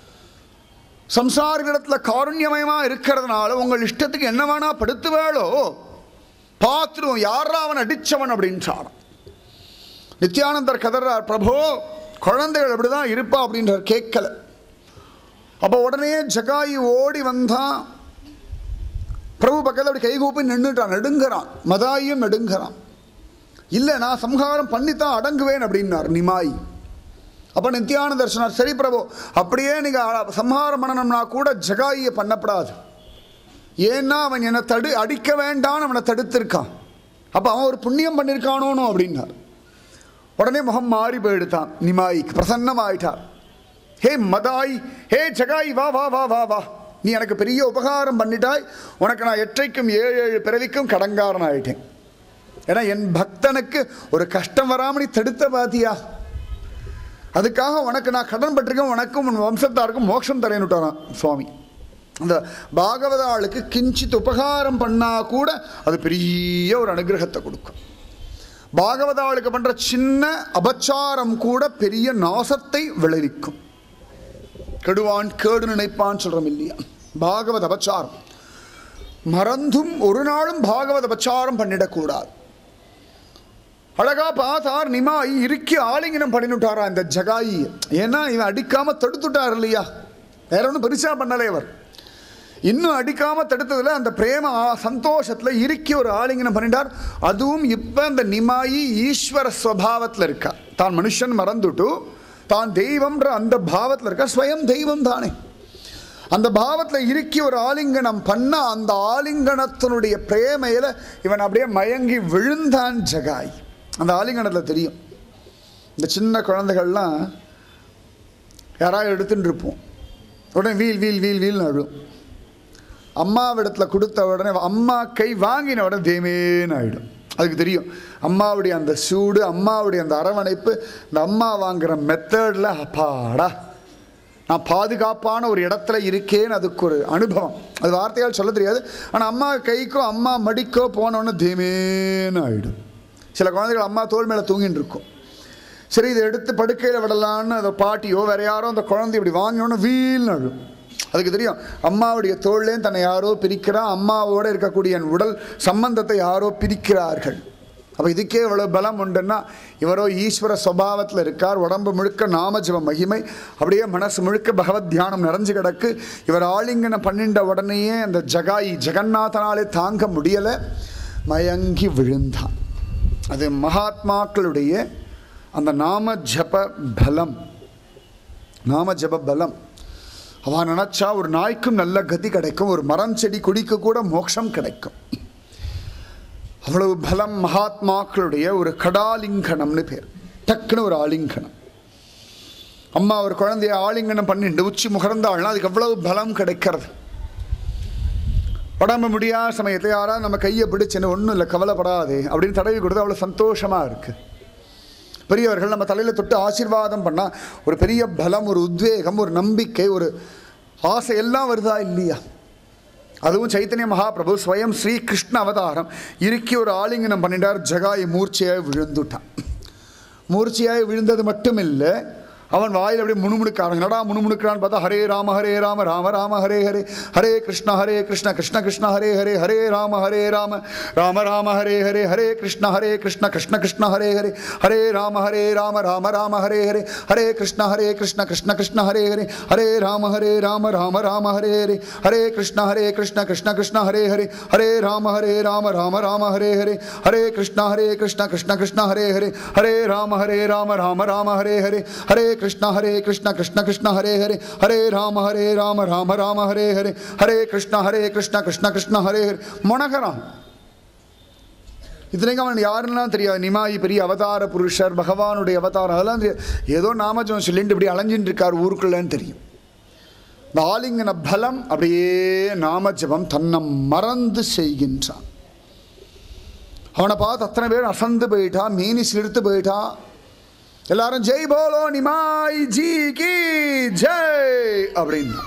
சம்சாரிடத்துல காருண்யமயமா இருக்கிறதுனால உங்கள் இஷ்டத்துக்கு என்ன வேணா படுத்துவேளோ பார்த்துருவோம் யாரா அவன் அடிச்சவன் அப்படின்றான் நித்யானந்தர் கதறார் பிரபோ குழந்தைகள் அப்படிதான் இருப்பா அப்படின்றார் கேட்கல அப்ப உடனே ஜகாயு ஓடி வந்தான் பிரபு பக்கத்தில் அப்படி கைகூப்பி நின்றுட்டான் நடுங்கிறான் மதாயும் நடுங்கிறான் இல்லை நான் சம்ஹாரம் பண்ணித்தான் அடங்குவேன் அப்படின்னார் நிமாய் அப்போ நித்யானந்தர் சொன்னார் சரி பிரபு அப்படியே நீங்கள் சம்ஹாரம் பண்ணணும்னா கூட ஜகாயியை பண்ணப்படாது ஏன்னா அவன் என்னை தடு அடிக்க வேண்டான்னு அவனை தடுத்திருக்கான் அப்போ அவன் ஒரு புண்ணியம் பண்ணியிருக்கானோனோ அப்படின்னார் உடனே முகம் மாறி போயிடுத்தான் நிமாய்க்கு பிரசன்னமாயிட்டார் ஹே மதாய் ஹே ஜகாய் வா வா வா வா வா நீ எனக்கு பெரிய உபகாரம் பண்ணிட்டாய் உனக்கு நான் எற்றைக்கும் ஏழு ஏழு பிறவிக்கும் கடங்காரன் ஆயிட்டேன் ஏன்னா என் பக்தனுக்கு ஒரு கஷ்டம் வராமல் நீ தடுத்த பாத்தியா அதுக்காக உனக்கு நான் கடன் பட்டிருக்கேன் உனக்கும் உன் வம்சத்தாருக்கும் மோட்சம் தரேன்னு விட்டாரான் சுவாமி அந்த பாகவத ஆளுக்கு கிஞ்சித் உபகாரம் பண்ணா கூட அது பெரிய ஒரு அனுகிரகத்தை கொடுக்கும் பாகவத ஆளுக்கு பண்ற சின்ன அபச்சாரம் கூட பெரிய நாசத்தை விளைவிக்கும் கெடுவான் கேடு நினைப்பான் சொல்றோம் இல்லையா பாகவத அபச்சாரம் மறந்தும் ஒரு நாளும் பாகவத அபச்சாரம் பண்ணிடக்கூடாது அழகா பார்த்தார் நிமாய் இறுக்கி ஆலிங்கனம் பண்ணிவிட்டாரா இந்த ஜகாயி ஏன்னா இவன் அடிக்காம தடுத்துட்டார் இல்லையா வேற ஒன்றும் பெருசா பண்ணலை அவர் இன்னும் அடிக்காம தடுத்ததுல அந்த பிரேம ஆ- சந்தோஷத்துல இறுக்கி ஒரு ஆலிங்கனம் பண்ணிட்டார் அதுவும் இப்ப அந்த நிமாயி ஈஸ்வர ஸ்வபாவத்தில் இருக்கா தான் மனுஷன் மறந்துட்டு தான் தெய்வம்ன்ற அந்த பாவத்தில் இருக்கா ஸ்வயம் தெய்வம் தானே அந்த பாவத்தில் இறுக்கி ஒரு ஆலிங்கனம் பண்ண அந்த ஆலிங்கனத்தினுடைய பிரேமையில இவன் அப்படியே மயங்கி விழுந்தான் ஜகாய் அந்த ஆலிங்கனத்தில் தெரியும் இந்த சின்ன குழந்தைகள்லாம் யாராவது எடுத்துட்டு இருப்போம் உடனே வீல் வீல் வீல் வீல் அழும் அம்மாவிடத்தில் கொடுத்த உடனே அம்மா கை வாங்கின உடனே தேமேன்னு ஆயிடும் அதுக்கு தெரியும் அம்மாவுடைய அந்த சூடு அம்மாவுடைய அந்த அரவணைப்பு இந்த அம்மா வாங்குற மெத்தடில் அப்பாடா நான் பாதுகாப்பான ஒரு இடத்துல இருக்கேன்னு அதுக்கு ஒரு அனுபவம் அது வார்த்தையால் சொல்ல தெரியாது ஆனால் அம்மா கைக்கோ அம்மா மடிக்கோ போனோன்னு தேமேன்னு ஆயிடும் சில குழந்தைகள் அம்மா தோல் மேலே தூங்கின்னு இருக்கும் சரி இதை எடுத்து படுக்கையில் விடலான்னு அந்த பாட்டியோ வேற யாரோ அந்த குழந்தை இப்படி வாங்கினோன்னு வீல்னு அழும் அதுக்கு தெரியும் அம்மாவுடைய தோல்லேயும் தன்னை யாரோ பிரிக்கிறா அம்மாவோட இருக்கக்கூடிய என் உடல் சம்பந்தத்தை யாரோ பிரிக்கிறார்கள் அப்போ இதுக்கே இவ்வளோ பலம் உண்டுன்னா இவரோ ஈஸ்வர சுபாவத்தில் இருக்கார் உடம்பு முழுக்க நாமஜப மகிமை அப்படியே மனசு முழுக்க பகவத் தியானம் நிறைஞ்சு கிடக்கு இவர் ஆலிங்கனம் பண்ணிண்ட உடனேயே அந்த ஜகாயி ஜெகநாதனாலே தாங்க முடியலை மயங்கி விழுந்தான் அது மகாத்மாக்களுடைய அந்த நாம ஜப பலம் நாம ஜப பலம் அவன் நினைச்சா ஒரு நாய்க்கும் நல்ல கதி கிடைக்கும் ஒரு மரம் செடி கொடிக்கு கூட மோட்சம் கிடைக்கும் அவ்வளவு பலம் மகாத்மாக்களுடைய ஒரு கடாலிங்கனம்னு பேர் டக்குன்னு ஒரு ஆலிங்கனம் அம்மா ஒரு குழந்தைய ஆலிங்கனம் பண்ணிட்டு உச்சி முகர்ந்தாள்னா அதுக்கு அவ்வளவு பலம் கிடைக்கிறது உடம்பு முடியாத சமயத்தில் யாராவது நம்ம கையை பிடிச்சுன்னு ஒன்றும் இல்லை கவலைப்படாதே அப்படின்னு தடவி கொடுத்து அவ்வளோ சந்தோஷமாக இருக்குது பெரியவர்கள் நம்ம தலையில் தொட்டு ஆசீர்வாதம் பண்ணால் ஒரு பெரிய பலம் ஒரு உத்வேகம் ஒரு நம்பிக்கை ஒரு ஆசை எல்லாம் வருதா இல்லையா அதுவும் சைத்தன்ய மகாபிரபு ஸ்வயம் ஸ்ரீ கிருஷ்ண அவதாரம் இறுக்கி ஒரு ஆலிங்கனம் பண்ணிட்டார் ஜகாய் மூர்ச்சையாய் விழுந்துட்டான் மூர்ச்சையாய் விழுந்தது மட்டும் இல்லை அவன் வாயில் அப்படியே முணுமுணுக்க ஆரம்பிச்சு முணுமுணுக்கிறான்னு பார்த்தா ஹரே ராம ஹரே ராம ராம ராம ஹரே ஹரே ஹரே கிருஷ்ண ஹரே கிருஷ்ண கிருஷ்ண கிருஷ்ண ஹரே ஹரே ஹரே ராம ஹரே ராம ராம ராம ஹரே ஹரே ஹரே கிருஷ்ண ஹரே கிருஷ்ண கிருஷ்ண கிருஷ்ண ஹரே ஹரே ஹரே ராம ஹரே ராம ராம ராம ஹரே ஹரே ஹரே கிருஷ்ண ஹரே கிருஷ்ண கிருஷ்ண கிருஷ்ண ஹரே ஹரே ஹரே ராம ஹரே ராம ராம ராம ஹரே ஹரே ஹரே கிருஷ்ண ஹரே கிருஷ்ண கிருஷ்ண கிருஷ்ண ஹரே ஹரே ஹரே ராம ஹரே ராம ராம ராம ஹரே ஹரே ஹரே கிருஷ்ண ஹரே கிருஷ்ண கிருஷ்ண கிருஷ்ண ஹரே ஹரே ஹரே ராம ஹரே ராம ராம ராம ஹரே ஹரே ஹரே கிருஷ்ண ஹரே கிருஷ்ண கிருஷ்ண கிருஷ்ண ஹரே ஹரே ஹரே ராம ஹரே ராம ராம ராம ஹரே ஹரே ஹரே கிருஷ்ண ஹரே கிருஷ்ண கிருஷ்ண கிருஷ்ண ஹரே ஹரே முனகரான் இத்தனைக்கும் அவன் யாருன்னா தெரியாது நிமாயி பெரிய அவதார புருஷர் பகவானுடைய அவதாரம் அதெல்லாம் தெரியாது ஏதோ நாமஜம் சொல்லிட்டு இப்படி அலைஞ்சிட்டு இருக்கார் ஊருக்குள்ளன்னு தெரியும் இந்த ஆலிங்கன பலம் அப்படியே நாமஜபம் தன்னை மறந்து செய்கின்றான் அவனை பார்த்து அத்தனை பேர் அசந்து போயிட்டா மீனி சிலிர்த்து போயிட்டா எல்லாரும் ஜெய் போலோ நிமாய் ஜி கி ஜெய் அப்படின்னு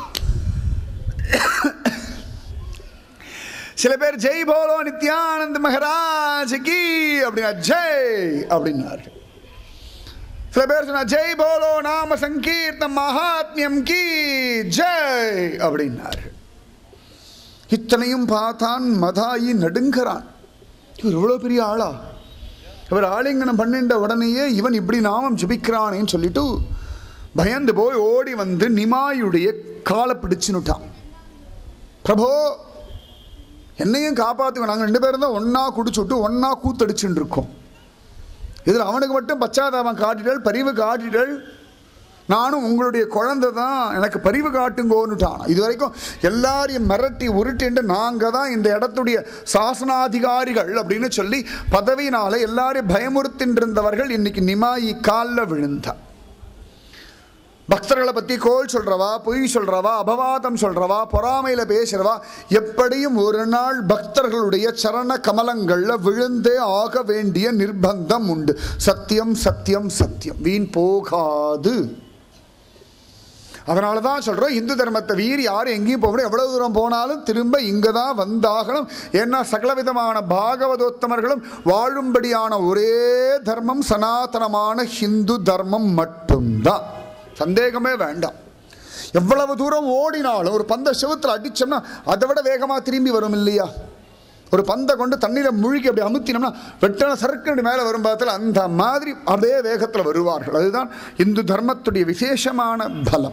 சில பேர் ஜெய் போலோ நித்யானந்த் மகராஜ் கி அப்படின்னா ஜெய் அப்படின்னார்கள் சில பேர் சொன்னா ஜெய் போலோ நாம சங்கீர்த்தம் மகாத்மியம் கி ஜெய் அப்படின்னார்கள் இத்தனையும் பார்த்தான் மதாயி நடுங்கிறான் இவர் இவ்வளோ பெரிய ஆளா இவர் ஆலிங்கனம் பண்ணின்ற உடனேயே இவன் இப்படி நாமம் ஜபிக்கிறானேன்னு சொல்லிட்டு பயந்து போய் ஓடி வந்து நிமாயுடைய காலை பிடிச்சுனுட்டான் பிரபோ என்னையும் காப்பாற்றுங்க நாங்கள் ரெண்டு பேரும் தான் ஒன்றா குடிச்சுட்டு ஒன்றா கூத்தடிச்சுட்டு இருக்கோம் இதில் அவனுக்கு மட்டும் பச்சாதாபம் காட்டிடல் பரிவு காட்டிடல் நானும் உங்களுடைய குழந்தை தான் எனக்கு பரிவு காட்டுங்கோன்னுட்டான் இது வரைக்கும் எல்லாரையும் மிரட்டி உருட்டிண்டு நாங்கள் தான் இந்த இடத்துடைய சாசனாதிகாரிகள் அப்படின்னு சொல்லி பதவியினால எல்லாரையும் பயமுறுத்தின்னு இருந்தவர்கள் இன்னைக்கு நிமாயி காலில் விழுந்தா பக்தர்களை பற்றி கோல் சொல்கிறவா பொய் சொல்கிறவா அபவாதம் சொல்கிறவா பொறாமையில் பேசுகிறவா எப்படியும் ஒரு நாள் பக்தர்களுடைய சரண கமலங்களில் விழுந்தே ஆக வேண்டிய நிர்பந்தம் உண்டு சத்தியம் சத்தியம் சத்தியம் வீண் போகாது அதனால தான் சொல்கிறோம் இந்து தர்மத்தை வீர் யாரும் எங்கேயும் போக முடியும் எவ்வளோ தூரம் போனாலும் திரும்ப இங்கே தான் வந்தாகணும் ஏன்னா சகலவிதமான பாகவதோத்தமர்களும் வாழும்படியான ஒரே தர்மம் சனாதனமான ஹிந்து தர்மம் மட்டும்தான் சந்தேகமே வேண்டாம் எவ்வளவு தூரம் ஓடினாலும் ஒரு பந்த செவுத்தில் அடித்தோம்னா அதை விட வேகமாக திரும்பி வரும் இல்லையா ஒரு பந்தை கொண்டு தண்ணியில் முழுகி அப்படி அமுத்தினோம்னா வெட்டன சறுக்கடி மேலே வரும் பாதத்தில் அந்த மாதிரி அதே வேகத்தில் வருவார்கள் அதுதான் இந்து தர்மத்துடைய விசேஷமான பலம்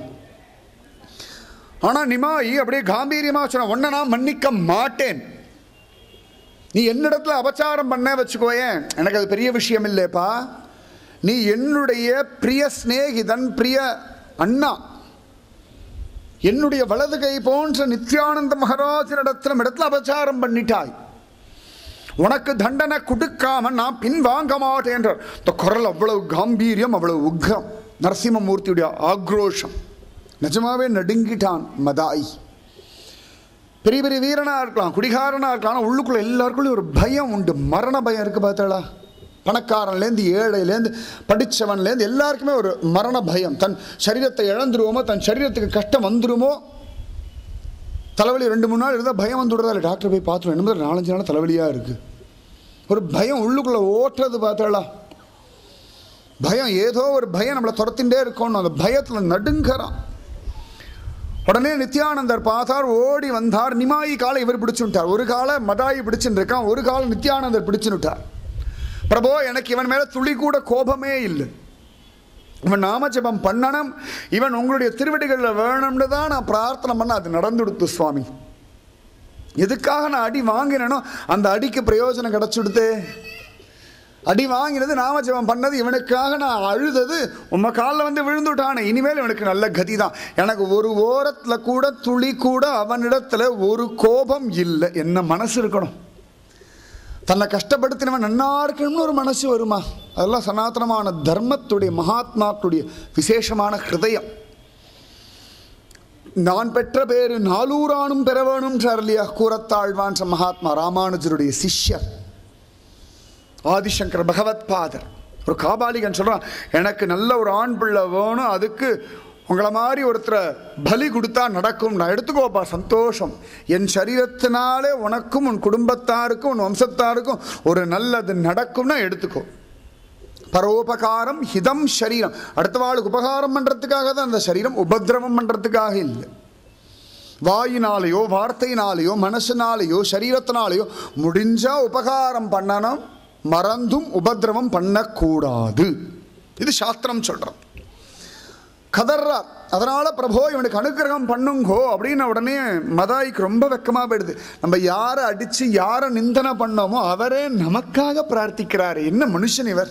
ஆனால் நிமாயி அப்படியே காம்பீரியமாக சொன்ன ஒன்றை நான் மன்னிக்க மாட்டேன் நீ என்னிடத்துல அபச்சாரம் பண்ண வச்சுக்கோயேன் எனக்கு அது பெரிய விஷயம் இல்லைப்பா நீ என்னுடைய பிரிய சிநேகிதன் பிரிய அண்ணா என்னுடைய வலது கை போன்ற நித்யானந்த மகாராஜனிடத்தில் இடத்துல அபச்சாரம் பண்ணிட்டாய் உனக்கு தண்டனை கொடுக்காம நான் பின் வாங்க மாட்டேன் என்றார் இந்த குரல் அவ்வளவு காம்பீரியம் அவ்வளவு உக்ரம் நரசிம்மமூர்த்தியுடைய ஆக்ரோஷம் நிஜமாவே நடுங்கிட்டான் மதாய் பெரிய பெரிய வீரனாக இருக்கலாம் குடிகாரனாக இருக்கலாம் ஆனால் உள்ளுக்குள்ள எல்லாருக்குள்ளேயும் ஒரு பயம் உண்டு மரண பயம் இருக்கு பார்த்தாளா பணக்காரன்லேருந்து ஏழையிலேருந்து படித்தவன்லேருந்து எல்லாருக்குமே ஒரு மரண பயம் தன் சரீரத்தை இழந்துருவோமோ தன் சரீரத்துக்கு கஷ்டம் வந்துருமோ தலைவலி ரெண்டு மூணு நாள் இருந்தால் பயம் வந்துவிடுறதா இல்லை டாக்டர் போய் பார்த்துருவோம் என்ன நாலஞ்சு நாள் தலைவலியாக இருக்குது ஒரு பயம் உள்ளுக்குள்ளே ஓட்டுறது பார்த்தாளா பயம் ஏதோ ஒரு பயம் நம்மளை துரத்தின்றே இருக்கணும் அந்த பயத்தில் நடுங்கிறான் உடனே நித்யானந்தர் பார்த்தார் ஓடி வந்தார் நிமாயி காலை இவர் பிடிச்சுட்டார் ஒரு காலை மதாயி பிடிச்சுட்டு இருக்கான் ஒரு காலை நித்யானந்தர் பிடிச்சுட்டார் பிரபோ எனக்கு இவன் மேலே துளி கூட கோபமே இல்லை இவன் நாமஜபம் பண்ணணும் இவன் உங்களுடைய திருவடிகளில் வேணும்னு தான் நான் பிரார்த்தனை பண்ண அது நடந்துடுத்து சுவாமி எதுக்காக நான் அடி வாங்கினேனோ அந்த அடிக்கு பிரயோஜனம் கிடச்சுடுத்து அடி வாங்கினது நாமஜபம் பண்ணது இவனுக்காக நான் அழுதது உம்ம காலில் வந்து விழுந்துட்டானே இனிமேல் இவனுக்கு நல்ல கதி தான் எனக்கு ஒரு ஓரத்தில் கூட துளி கூட அவனிடத்துல ஒரு கோபம் இல்லை என்ன மனசு இருக்கணும் தன்னை கஷ்டப்படுத்தினவன் நன்னா இருக்கணும்னு ஒரு மனசு வருமா அதெல்லாம் சனாதனமான தர்மத்துடைய மகாத்மாக்களுடைய விசேஷமான ஹிருதயம் நான் பெற்ற பேரு நாலூரானும் பெற வேணும் இல்லையா கூறத்தாழ்வான் மகாத்மா ராமானுஜருடைய சிஷ்யர் ஆதிசங்கர் பகவத் பாதர் ஒரு காபாலிகன் சொல்றான் எனக்கு நல்ல ஒரு ஆண் பிள்ளை வேணும் அதுக்கு உங்களை மாதிரி ஒருத்தரை பலி கொடுத்தா நடக்கும் நான் எடுத்துக்கோப்பா சந்தோஷம் என் சரீரத்தினாலே உனக்கும் உன் குடும்பத்தாருக்கும் உன் வம்சத்தாருக்கும் ஒரு நல்லது நடக்கும்னா எடுத்துக்கோ பரோபகாரம் ஹிதம் சரீரம் அடுத்த வாழ்க்கு உபகாரம் பண்ணுறதுக்காக தான் அந்த சரீரம் உபதிரவம் பண்ணுறதுக்காக இல்லை வாயினாலேயோ வார்த்தையினாலேயோ மனசுனாலேயோ சரீரத்தினாலேயோ முடிஞ்சா உபகாரம் பண்ணணும் மறந்தும் உபதிரவம் பண்ணக்கூடாது இது சாஸ்திரம் சொல்கிறோம் கதர்றார் அதனால பிரபோ இவனுக்கு அனுகிரகம் பண்ணுங்கோ அப்படின்னு உடனே மதாய்க்கு ரொம்ப வெக்கமா போயிடுது நம்ம யாரை அடிச்சு யாரை நிந்தனை பண்ணோமோ அவரே நமக்காக பிரார்த்திக்கிறாரு என்ன மனுஷன் இவர்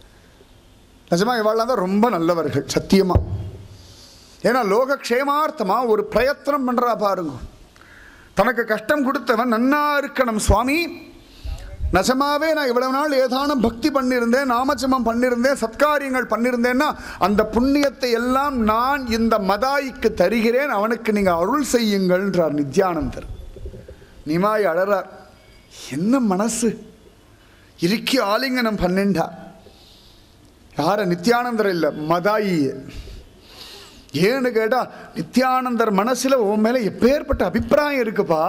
நிஜமா இவாள்லாம் தான் ரொம்ப நல்லவர்கள் சத்தியமா ஏன்னா லோக க்ஷேமார்த்தமா ஒரு பிரயத்தனம் பண்றா பாருங்க தனக்கு கஷ்டம் கொடுத்தவன் நன்னா இருக்கணும் சுவாமி நிஜமாவே நான் இவ்வளவு நாள் ஏதானும் பக்தி பண்ணியிருந்தேன் நாமஜபம் பண்ணியிருந்தேன் சத்காரியங்கள் பண்ணியிருந்தேன்னா அந்த புண்ணியத்தை எல்லாம் நான் இந்த மதாய்க்கு தருகிறேன் அவனுக்கு நீங்க அருள் செய்யுங்கள்ன்றார் நித்யானந்தர் நிமாய் அழறார் என்ன மனசு இறுக்கி ஆலிங்கனம் பண்ணிண்டா யார நித்யானந்தர் இல்லை மதாயியே ஏன்னு கேட்டா நித்யானந்தர் மனசுல உன் மேல எப்பேற்பட்ட அபிப்பிராயம் இருக்குப்பா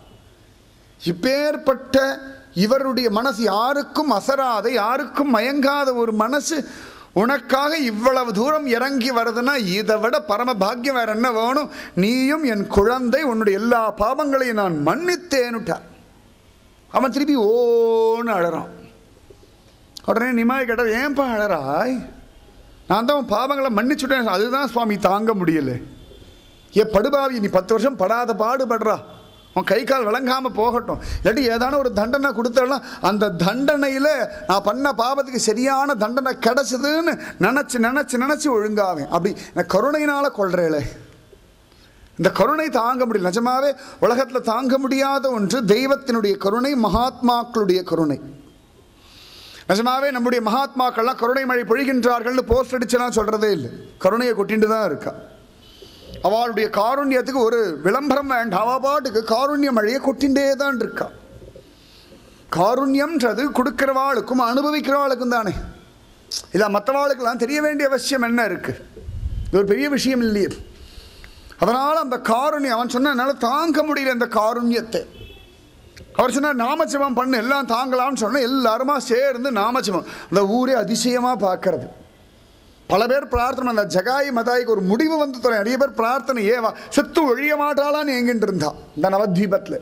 இப்பேற்பட்ட இவருடைய மனசு யாருக்கும் அசராத யாருக்கும் மயங்காத ஒரு மனசு உனக்காக இவ்வளவு தூரம் இறங்கி வருதுன்னா இதை விட பரம பாக்கியம் வேற என்ன வேணும் நீயும் என் குழந்தை உன்னுடைய எல்லா பாவங்களையும் நான் மன்னித்தேனுட்டான் அவன் திருப்பி ஓன்னு அழறான் உடனே நிமாய் கேட்ட ஏன்பா அழறாய் நான் தான் உன் பாவங்களை மன்னிச்சுட்டேன் அதுதான் சுவாமி தாங்க முடியல ஏ படுபாவி நீ பத்து வருஷம் படாத பாடுபடுறா உன் கை கால் விளங்காம போகட்டும் இல்லாட்டி ஏதான ஒரு தண்டனை கொடுத்தாலும் அந்த தண்டனையில் நான் பண்ண பாவத்துக்கு சரியான தண்டனை கிடைச்சதுன்னு நினச்சி நினச்சி நினச்சி ஒழுங்காவேன் அப்படி நான் கருணையினால கொள்றேளே இந்த கருணை தாங்க முடியல நிஜமாவே உலகத்தில் தாங்க முடியாத ஒன்று தெய்வத்தினுடைய கருணை மகாத்மாக்களுடைய கருணை நிஜமாவே நம்முடைய மகாத்மாக்கள்லாம் கருணை மழை பொழிகின்றார்கள்னு போஸ்ட் அடிச்செல்லாம் சொல்றதே இல்லை கருணையை கொட்டிட்டு தான் இருக்கா அவளுடைய காருண்யத்துக்கு ஒரு விளம்பரம் வேண்டாம் அவ பாட்டுக்கு காருண்ய மழையை கொட்டின்றே தான் இருக்கா காருண்யம்ன்றது கொடுக்கிறவாளுக்கும் அனுபவிக்கிறவாளுக்கும் தானே இல்லை மற்றவாளுக்கெல்லாம் தெரிய வேண்டிய அவசியம் என்ன இருக்கு இது ஒரு பெரிய விஷயம் இல்லையே அதனால அந்த காருண்யம் அவன் சொன்ன என்னால் தாங்க முடியல அந்த காருண்யத்தை அவர் சொன்னார் நாமஜபம் பண்ணு எல்லாம் தாங்கலாம்னு சொன்ன எல்லாருமா சேர்ந்து நாமஜபம் அந்த ஊரே அதிசயமாக பார்க்கறது பல பேர் பிரார்த்தனை அந்த ஜகாய் மதாய்க்கு ஒரு முடிவு வந்து தரேன் நிறைய பேர் பிரார்த்தனை ஏவா செத்து ஒழிய மாட்டாளான்னு எங்கிட்டு இருந்தா இந்த நவத்வீபத்தில்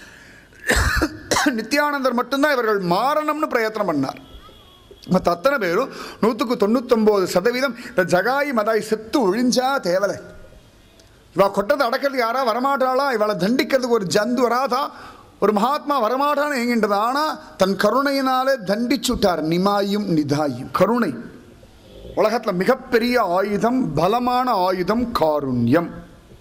நித்யானந்தர் மட்டும்தான் இவர்கள் மாறணும்னு பிரயத்தனம் பண்ணார் மற்ற அத்தனை பேரும் நூற்றுக்கு தொண்ணூத்தொம்பது சதவீதம் இந்த ஜகாய் மதாய் செத்து ஒழிஞ்சா தேவலை இவா கொட்டத்தை அடக்கிறது யாரா வரமாட்டாளா இவளை தண்டிக்கிறதுக்கு ஒரு ஜந்து வராதா ஒரு மகாத்மா வரமாட்டான்னு என்கின்றது ஆனால் தன் கருணையினாலே தண்டிச்சுட்டார் நிமாயும் நிதாயும் கருணை உலகத்தில் மிகப்பெரிய ஆயுதம் பலமான ஆயுதம் காருண்யம்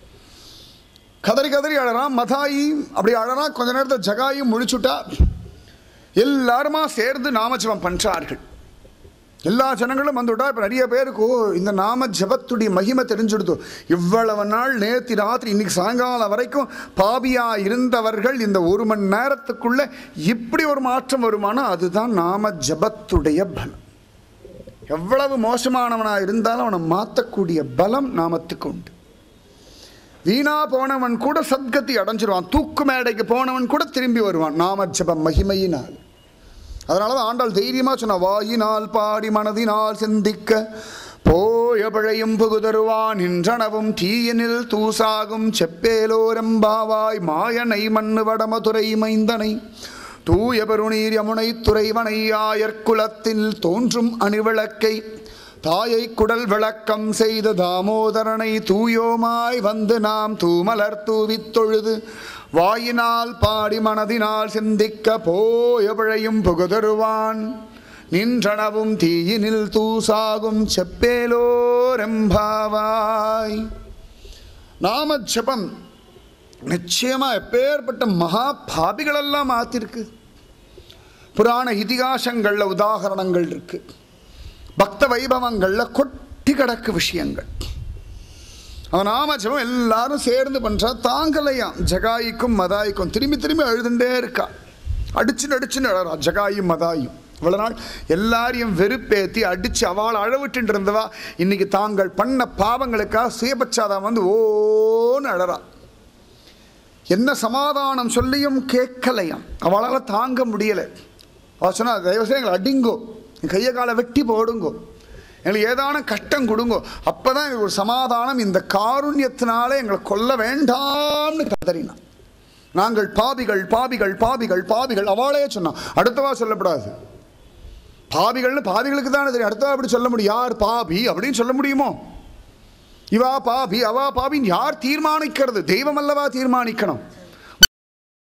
கதறி கதறி அழறான் மதாயி அப்படி அழறான் கொஞ்ச நேரத்தில் ஜகாயும் முழிச்சுட்டா எல்லாருமா சேர்ந்து நாமஜபம் பண்றார்கள் எல்லா ஜனங்களும் வந்துவிட்டா இப்போ நிறைய பேருக்கு ஓ இந்த நாம ஜபத்துடைய மகிமை தெரிஞ்சுடுது இவ்வளவு நாள் நேத்தி ராத்திரி இன்னைக்கு சாயங்காலம் வரைக்கும் பாபியா இருந்தவர்கள் இந்த ஒரு மணி நேரத்துக்குள்ள இப்படி ஒரு மாற்றம் வருமானா அதுதான் நாம ஜபத்துடைய பலம் எவ்வளவு மோசமானவனாக இருந்தாலும் அவனை மாற்றக்கூடிய பலம் நாமத்துக்கு உண்டு வீணா போனவன் கூட சத்கதி அடைஞ்சிருவான் தூக்கு மேடைக்கு போனவன் கூட திரும்பி வருவான் நாம ஜபம் மகிமையினால் அதனால தான் ஆண்டாள் தைரியமாக சொன்ன வாயினால் பாடி மனதினால் சிந்திக்க போய பழையும் புகுதருவான் நின்றனவும் தீயனில் தூசாகும் செப்பேலோரம்பாவாய் மாயனை மண்ணு வடமதுரை மைந்தனை தூய பெருநீர் யமுனை துறைவனை ஆயர்குலத்தில் தோன்றும் அணிவிளக்கை தாயை குடல் விளக்கம் செய்த தாமோதரனை தூயோமாய் வந்து நாம் தூமலர் தூவித் தொழுது வாயினால் பாடி மனதினால் சிந்திக்க போய பிழையும் புகுதருவான் நின்றனவும் தீயினில் தூசாகும் செப்பேலோரெம்பாவாய் நாம ஜபம் நிச்சயமா எப்பேற்பட்ட மகா பாபிகளெல்லாம் மாத்திருக்கு புராண இதிகாசங்கள்ல உதாகரணங்கள் இருக்கு பக்த வைபவங்கள்ல கொட்டி கிடக்கு விஷயங்கள் அவன் நாம ஜெபம் எல்லாரும் சேர்ந்து பண்றா தாங்கலையாம் ஜகாய்க்கும் மதாய்க்கும் திரும்பி திரும்பி அழுதுண்டே இருக்கா அடிச்சு அடிச்சுன்னு அழறா ஜகாயும் மதாயும் இவ்வளவு நாள் எல்லாரையும் வெறுப்பேத்தி அடிச்சு அவள் அழவிட்டு இருந்தவா இன்னைக்கு தாங்கள் பண்ண பாவங்களுக்காக சுயபச்சாதான் வந்து ஓன்னு அழறா என்ன சமாதானம் சொல்லியும் கேட்கலையாம் அவளால் தாங்க முடியலை அவள் சொன்னா தயவுசெய்து எங்களை அடிங்கோ என் கையை காலை வெட்டி போடுங்கோ எங்களுக்கு ஏதான கஷ்டம் கொடுங்கோ அப்பதான் இது ஒரு சமாதானம் இந்த காருண்யத்தினால எங்களை கொல்ல வேண்டாம்னு கதறினான் நாங்கள் பாவிகள் பாவிகள் பாவிகள் பாவிகள் அவளே சொன்னான் அடுத்தவா சொல்லப்படாது பாவிகள்னு பாவிகளுக்கு தானே தெரியும் அடுத்தவா அப்படி சொல்ல முடியும் யார் பாவி அப்படின்னு சொல்ல முடியுமோ இவா பாபி அவா பாபின்னு யார் தீர்மானிக்கிறது தெய்வம் அல்லவா தீர்மானிக்கணும்